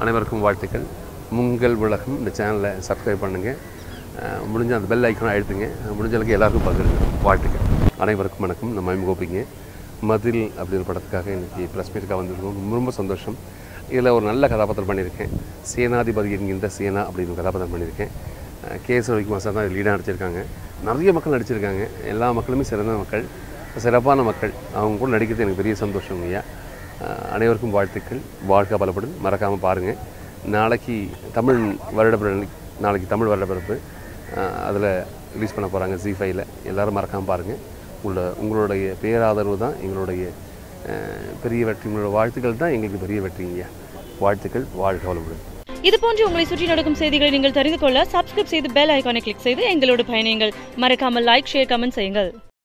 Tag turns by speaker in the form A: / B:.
A: அனைவருக்கும் வாழ்த்துக்கள் உங்கள் உலகம் இந்த சேனலை சப்ஸ்கிரைப் பண்ணுங்கள் முடிஞ்ச அந்த பெல் ஐக்கனை அழுத்துங்க முடிஞ்ச அளவுக்கு எல்லாருக்கும் பகிருங்க வாழ்த்துக்கள் அனைவருக்கும் வணக்கம் நம்ம கோபிங்க மதில் அப்படின்ற படத்துக்காக இன்றைக்கி ப்ரெஸ் மீட்டுக்காக வந்திருக்கோம் ரொம்ப ரொம்ப சந்தோஷம் இதில் ஒரு நல்ல கதாபாத்திரம் பண்ணியிருக்கேன் சேனாதிபதி என்கின்ற சேனா அப்படின்னு ஒரு கதாபாத்திரம் பண்ணியிருக்கேன் அஹ் கே எஸ் ரவிக்குமார் தான் லீடாக நடிச்சிருக்காங்க நிறைய மக்கள் நடிச்சிருக்காங்க எல்லா மக்களுமே சிறந்த மக்கள் சிறப்பான மக்கள் அவங்க கூட நடிக்கிறது எனக்கு பெரிய சந்தோஷம் ஐயா அஹ் அனைவருக்கும் வாழ்த்துக்கள் வாழ்க்கை பலப்படும் மறக்காமல் பாருங்கள் நாளைக்கு தமிழ் வருடப்பிறப்பு நாளைக்கு தமிழ் வருடப்பிறப்பு அதில் ரிலீஸ் பண்ண போகிறாங்க ஜி ஃபைவ்ல எல்லோரும் மறக்காமல் பாருங்கள் உங்களோட உங்களுடைய பேராதரவு தான் எங்களுடைய அஹ், பெரிய வெற்றி உங்களோட வாழ்த்துக்கள் தான் எங்களுக்கு பெரிய வெற்றிங்கய்யா வாழ்த்துக்கள் வாழ்க வளமுடன்
B: இது போன்று உங்களை சுற்றி நடக்கும் செய்திகளை நீங்கள் தெரிந்து கொள்ள சப்ஸ்கிரைப் செய்து பெல் ஐகானை கிளிக் செய்து எங்களோடு பயணியுங்கள் மறக்காமல் லைக் ஷேர் கமெண்ட் செய்யுங்கள்